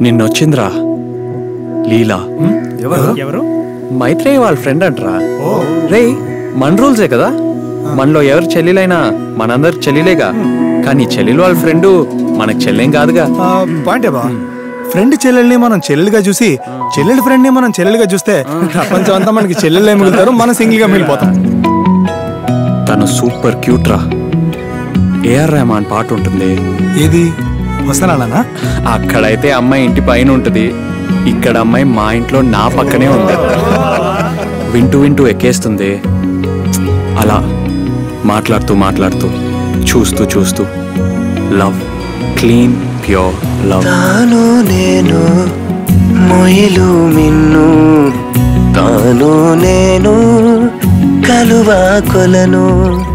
నిన్నొచ్చిందిరా లీలా ఎవరు ఎవరు మైత్రేయ వాళ్ళ ఫ్రెండ్ అంటరా రే మన రూల్సే కదా మనలో ఎవరు చెల్లెలైనా మనందరు చెల్లెలేగా కానీ చెల్లెలు వాళ్ళ ఫ్రెండ్ మనకు చెల్లెం కాదుగా పాయింటే బా ఫ్రెండ్ చెల్లెల్ని మనం చెల్లెలుగా చూసి చెల్లెలి ఫ్రెండ్ ని మనం చెల్లెలుగా చూస్తే ప్రపంచం అంతా మనకి చెల్లెలే మిగులుతారు మనం సింగిల్ గా మిగిలిపోతాం తను సూపర్ క్యూట్ రా ఏఆర్ రెహమాన్ పాట ఉంటుంది ఏది వస్తానా అక్కడైతే అమ్మాయి ఇంటి పైన ఉంటుంది ఇక్కడ అమ్మాయి మా ఇంట్లో నా పక్కనే ఉంది వింటూ వింటూ ఎక్కేస్తుంది అలా మాట్లాడుతూ మాట్లాడుతూ చూస్తూ చూస్తూ లవ్ క్లీన్ ప్యూర్ లవ్ తాను నేను మొయిలు మిన్ను తాను నేను కలువా కొలను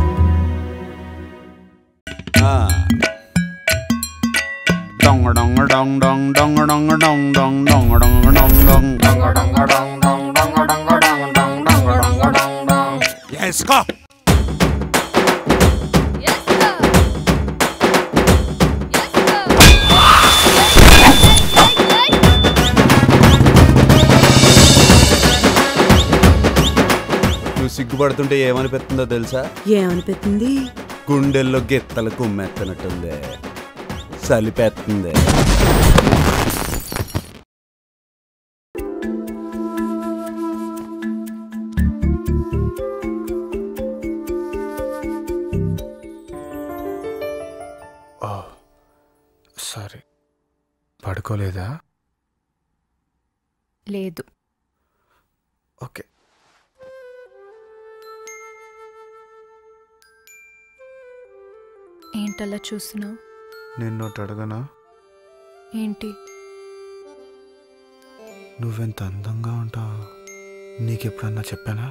నువ్వు సిగ్గుపడుతుంటే ఏమనిపిస్తుందో తెలుసా ఏమనిపెత్తుంది గుండెల్లో గిత్తలు కుమ్మెత్తనట్టుంది సలిపెత్తుంది సారీ పడుకోలేదా లేదు ఓకే ఏంటలా చూస్తున్నావు నేను ఒకటి అడగనా ఏంటి నువ్వెంత అందంగా ఉంటావు నీకెప్పుడన్నా చెప్పానా